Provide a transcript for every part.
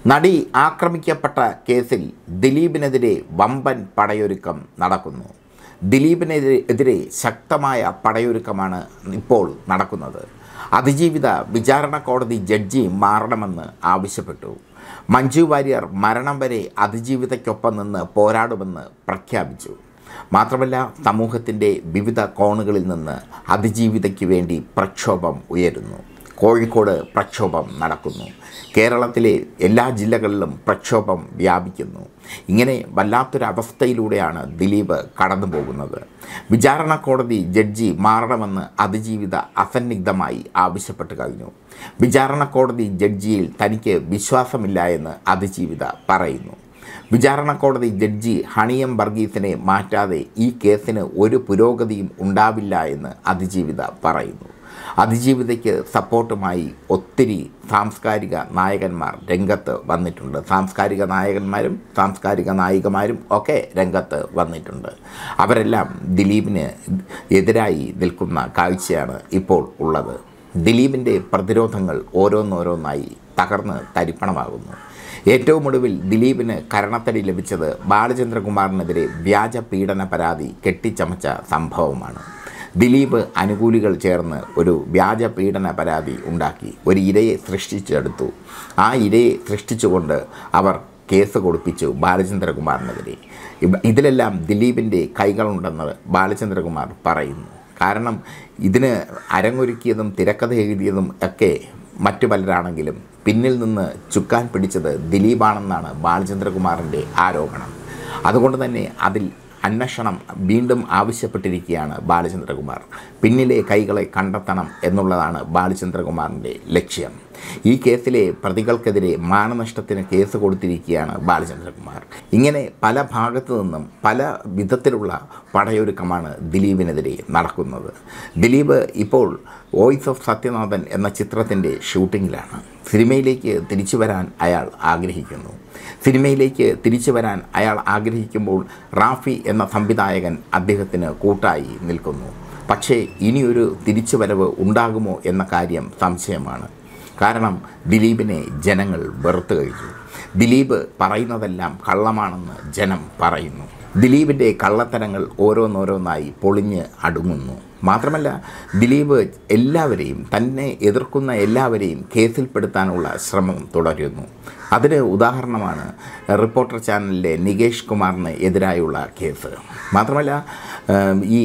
നടി ആക്രമിക്കപ്പെട്ട കേസിൽ ദിലീപിനെതിരെ വമ്പൻ പടയൊരുക്കം നടക്കുന്നു ദിലീപിനെതിരെ എതിരെ ശക്തമായ പടയൊരുക്കമാണ് ഇപ്പോൾ നടക്കുന്നത് അതിജീവിത വിചാരണ കോടതി ജഡ്ജി മാറണമെന്ന് ആവശ്യപ്പെട്ടു മഞ്ജു വാര്യർ മരണം വരെ അതിജീവിതയ്ക്കൊപ്പം നിന്ന് പോരാടുമെന്ന് പ്രഖ്യാപിച്ചു മാത്രമല്ല സമൂഹത്തിൻ്റെ വിവിധ കോണുകളിൽ നിന്ന് അതിജീവിതയ്ക്ക് വേണ്ടി പ്രക്ഷോഭം ഉയരുന്നു കോഴിക്കോട് പ്രക്ഷോഭം നടക്കുന്നു കേരളത്തിലെ എല്ലാ ജില്ലകളിലും പ്രക്ഷോഭം വ്യാപിക്കുന്നു ഇങ്ങനെ വല്ലാത്തൊരവസ്ഥയിലൂടെയാണ് ദിലീപ് കടന്നു പോകുന്നത് വിചാരണ കോടതി ജഡ്ജി മാറണമെന്ന് അതിജീവിത അസന്നിഗ്ധമായി ആവശ്യപ്പെട്ടു കഴിഞ്ഞു വിചാരണ കോടതി ജഡ്ജിയിൽ തനിക്ക് വിശ്വാസമില്ല എന്ന് അതിജീവിത പറയുന്നു വിചാരണ കോടതി ജഡ്ജി ഹണിയം വർഗീസിനെ മാറ്റാതെ ഈ കേസിന് ഒരു പുരോഗതിയും ഉണ്ടാവില്ല എന്ന് അതിജീവിത പറയുന്നു അതിജീവിതയ്ക്ക് സപ്പോർട്ടുമായി ഒത്തിരി സാംസ്കാരിക നായകന്മാർ രംഗത്ത് വന്നിട്ടുണ്ട് സാംസ്കാരിക നായകന്മാരും സാംസ്കാരിക നായികമാരും ഒക്കെ രംഗത്ത് വന്നിട്ടുണ്ട് അവരെല്ലാം ദിലീപിന് എതിരായി നിൽക്കുന്ന കാഴ്ചയാണ് ഇപ്പോൾ ഉള്ളത് ദിലീപിൻ്റെ പ്രതിരോധങ്ങൾ ഓരോന്നോരോന്നായി തകർന്ന് തരിപ്പണമാകുന്നു ഏറ്റവും ഒടുവിൽ ദിലീപിന് കരണത്തടി ലഭിച്ചത് ബാലചന്ദ്രകുമാറിനെതിരെ വ്യാജ പീഡന പരാതി കെട്ടിച്ചമച്ച സംഭവമാണ് ദിലീപ് അനുകൂലികൾ ചേർന്ന് ഒരു വ്യാജ പീഡന പരാതി ഉണ്ടാക്കി ഒരു ഇരയെ സൃഷ്ടിച്ചെടുത്തു ആ ഇരയെ സൃഷ്ടിച്ചുകൊണ്ട് അവർ കേസ് കൊടുപ്പിച്ചു ബാലചന്ദ്രകുമാറിനെതിരെ ഇവ- ഇതിലെല്ലാം ദിലീപിൻ്റെ കൈകളുണ്ടെന്ന് ബാലചന്ദ്രകുമാർ പറയുന്നു കാരണം ഇതിന് അരങ്ങൊരുക്കിയതും തിരക്കഥ എഴുതിയതും ഒക്കെ മറ്റു പലരാണെങ്കിലും പിന്നിൽ നിന്ന് ചുക്കാൻ പിടിച്ചത് ദിലീപാണെന്നാണ് ബാലചന്ദ്രകുമാറിൻ്റെ ആരോപണം അതുകൊണ്ട് തന്നെ അതിൽ അന്വേഷണം വീണ്ടും ആവശ്യപ്പെട്ടിരിക്കുകയാണ് ബാലചന്ദ്രകുമാർ പിന്നിലെ കൈകളെ കണ്ടെത്തണം എന്നുള്ളതാണ് ബാലചന്ദ്രകുമാറിൻ്റെ ലക്ഷ്യം ഈ കേസിലെ പ്രതികൾക്കെതിരെ മാനനഷ്ടത്തിന് കേസ് കൊടുത്തിരിക്കുകയാണ് ബാലചന്ദ്രകുമാർ ഇങ്ങനെ പല ഭാഗത്തു നിന്നും പല വിധത്തിലുള്ള പടയൊരുക്കമാണ് ദിലീപിനെതിരെ നടക്കുന്നത് ദിലീപ് ഇപ്പോൾ വോയിസ് ഓഫ് സത്യനാഥൻ എന്ന ചിത്രത്തിൻ്റെ ഷൂട്ടിങ്ങിലാണ് സിനിമയിലേക്ക് തിരിച്ചു വരാൻ അയാൾ ആഗ്രഹിക്കുന്നു സിനിമയിലേക്ക് തിരിച്ചു വരാൻ അയാൾ ആഗ്രഹിക്കുമ്പോൾ റാഫി എന്ന സംവിധായകൻ അദ്ദേഹത്തിന് കൂട്ടായി നിൽക്കുന്നു പക്ഷേ ഇനിയൊരു തിരിച്ചുവരവ് ഉണ്ടാകുമോ എന്ന കാര്യം സംശയമാണ് കാരണം ദിലീപിനെ ജനങ്ങൾ വെറുത്തു കഴിഞ്ഞു ദിലീപ് പറയുന്നതെല്ലാം കള്ളമാണെന്ന് ജനം പറയുന്നു ദിലീപിൻ്റെ കള്ളത്തരങ്ങൾ ഓരോന്നോരോന്നായി പൊളിഞ്ഞ് അടുങ്ങുന്നു മാത്രമല്ല ദിലീപ് എല്ലാവരെയും തന്നെ എതിർക്കുന്ന എല്ലാവരെയും കേസിൽപ്പെടുത്താനുള്ള ശ്രമം തുടരുന്നു അതിന് ഉദാഹരണമാണ് റിപ്പോർട്ടർ ചാനലിലെ നികേഷ് കുമാറിന് എതിരായുള്ള കേസ് മാത്രമല്ല ഏം, ഈ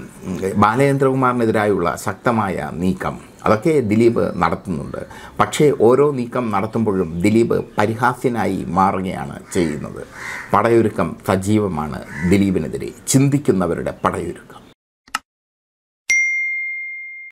ബാലചന്ദ്രകുമാറിനെതിരായുള്ള ശക്തമായ നീക്കം അതൊക്കെ ദിലീപ് നടത്തുന്നുണ്ട് പക്ഷേ ഓരോ നീക്കം നടത്തുമ്പോഴും ദിലീപ് പരിഹാസ്യനായി മാറുകയാണ് ചെയ്യുന്നത് പടയൊരുക്കം സജീവമാണ് ദിലീപിനെതിരെ ചിന്തിക്കുന്നവരുടെ പടയൊരുക്കം